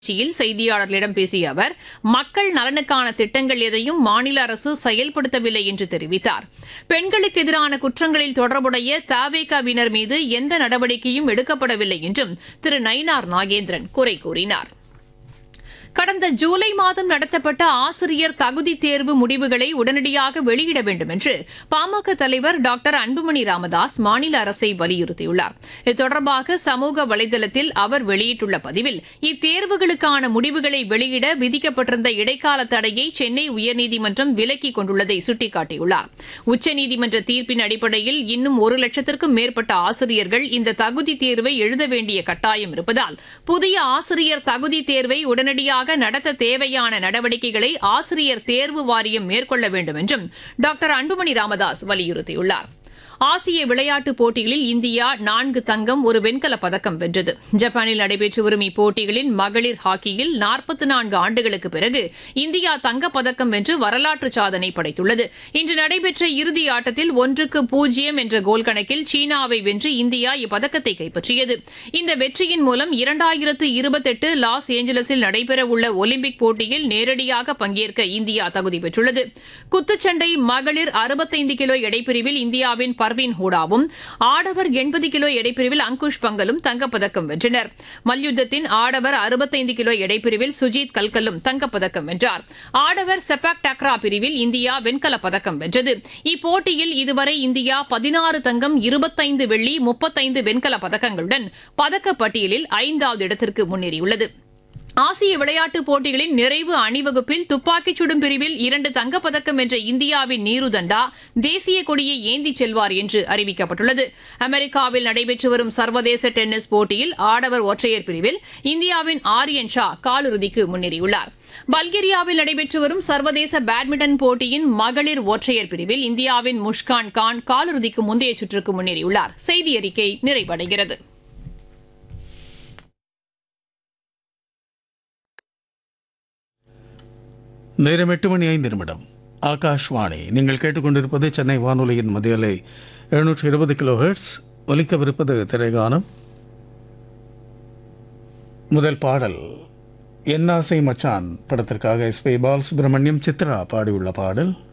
திருச்சியில் செய்தியாளர்களிடம் பேசிய அவர் மக்கள் நலனுக்கான திட்டங்கள் எதையும் மாநில அரசு செயல்படுத்தவில்லை என்று தெரிவித்தார் பெண்களுக்கு எதிரான குற்றங்களில் தொடர்புடைய தாவேகாவினர் மீது எந்த நடவடிக்கையும் எடுக்கப்படவில்லை என்றும் திரு நயினார் நாகேந்திரன் குறை கூறினார் கடந்த ஜூலை மாதம் நடத்தப்பட்ட ஆசிரியர் தகுதி தேர்வு முடிவுகளை உடனடியாக வெளியிட வேண்டும் என்று பாமக தலைவர் டாக்டர் அன்புமணி ராமதாஸ் மாநில அரசை வலியுறுத்தியுள்ளார் இது தொடர்பாக சமூக வலைதளத்தில் அவர் வெளியிட்டுள்ள பதிவில் இத்தேர்வுகளுக்கான முடிவுகளை வெளியிட விதிக்கப்பட்டிருந்த இடைக்கால தடையை சென்னை உயர்நீதிமன்றம் விலக்கிக் கொண்டுள்ளதை சுட்டிக்காட்டியுள்ளார் உச்சநீதிமன்ற தீர்ப்பின் அடிப்படையில் இன்னும் ஒரு லட்சத்திற்கும் மேற்பட்ட ஆசிரியர்கள் இந்த தகுதி தேர்வை எழுத வேண்டிய கட்டாயம் இருப்பதால் புதிய ஆசிரியர் தகுதி தேர்வை உடனடியாக நடத்த தேவையான நடவடிக்கைகளை ஆசிரியர் தேர்வு வாரியம் மேற்கொள்ள வேண்டும் என்றும் டாக்டர் அன்புமணி ராமதாஸ் வலியுறுத்தியுள்ளார் ஆசிய விளையாட்டுப் போட்டிகளில் இந்தியா நான்கு தங்கம் ஒரு வெண்கலப் பதக்கம் வென்றது ஜப்பானில் நடைபெற்று வரும் இப்போட்டிகளின் மகளிர் ஹாக்கியில் நாற்பத்தி நான்கு ஆண்டுகளுக்கு பிறகு இந்தியா தங்கப்பதக்கம் வென்று வரலாற்று சாதனை படைத்துள்ளது இன்று நடைபெற்ற இறுதி ஆட்டத்தில் ஒன்றுக்கு பூஜ்ஜியம் என்ற கோல் கணக்கில் சீனாவை வென்று இந்தியா இப்பதக்கத்தை கைப்பற்றியது இந்த வெற்றியின் மூலம் இரண்டாயிரத்து இருபத்தெட்டு லாஸ் ஏஞ்சலஸில் நடைபெறவுள்ள ஒலிம்பிக் போட்டியில் நேரடியாக பங்கேற்க இந்தியா தகுதி பெற்றுள்ளது குத்துச்சண்டை மகளிர் அறுபத்தைந்து கிலோ எடைப்பிரிவில் இந்தியாவின் பர்வீன் ஹூடாவும் ஆடவர் எண்பது கிலோ எடைப்பிரிவில் அங்குஷ் பங்கலும் தங்கப்பதக்கம் வென்றனர் மல்யுத்தத்தின் ஆடவர் அறுபத்தைந்து கிலோ எடைப்பிரிவில் சுஜித் கல்கலும் தங்கப்பதக்கம் வென்றார் ஆடவர் செப்பாக் டக்ரா பிரிவில் இந்தியா வெண்கலப் பதக்கம் வென்றது இப்போட்டியில் இதுவரை இந்தியா பதினாறு தங்கம் இருபத்தைந்து வெள்ளி முப்பத்தைந்து வெண்கலப் பதக்கங்களுடன் பதக்கப்பட்டியலில் ஐந்தாவது இடத்திற்கு முன்னேறியுள்ளது ஆசிய விளையாட்டுப் போட்டிகளின் நிறைவு அணிவகுப்பில் துப்பாக்கிச் சுடும் பிரிவில் இரண்டு தங்கப்பதக்கம் வென்ற இந்தியாவின் நீருதண்டா தேசிய கொடியை ஏந்திச் செல்வார் என்று அறிவிக்கப்பட்டுள்ளது அமெரிக்காவில் நடைபெற்று வரும் சர்வதேச டென்னிஸ் போட்டியில் ஆடவர் ஒற்றையர் பிரிவில் இந்தியாவின் ஆரியன் ஷா காலிறுதிக்கு முன்னேறியுள்ளார் பல்கேரியாவில் நடைபெற்று வரும் சர்வதேச பேட்மிண்டன் போட்டியின் மகளிர் ஒற்றையர் பிரிவில் இந்தியாவின் முஷ்கான் கான் காலிறுதிக்கு முந்தைய சுற்றுக்கு முன்னேறியுள்ளார் செய்தி அறிக்கை நிறைவடைகிறது நேரம் எட்டு மணி ஐந்து நிமிடம் ஆகாஷ்வாணி நீங்கள் கேட்டுக்கொண்டிருப்பது சென்னை வானொலியின் மதியலை எழுநூற்றி இருபது கிலோ ஹெர்ட்ஸ் ஒலிக்கவிருப்பது திரைகானம் முதல் பாடல் என்னாசை மச்சான் படத்திற்காக எஸ் பி பாலசுப்ரமணியம் சித்ரா பாடியுள்ள பாடல்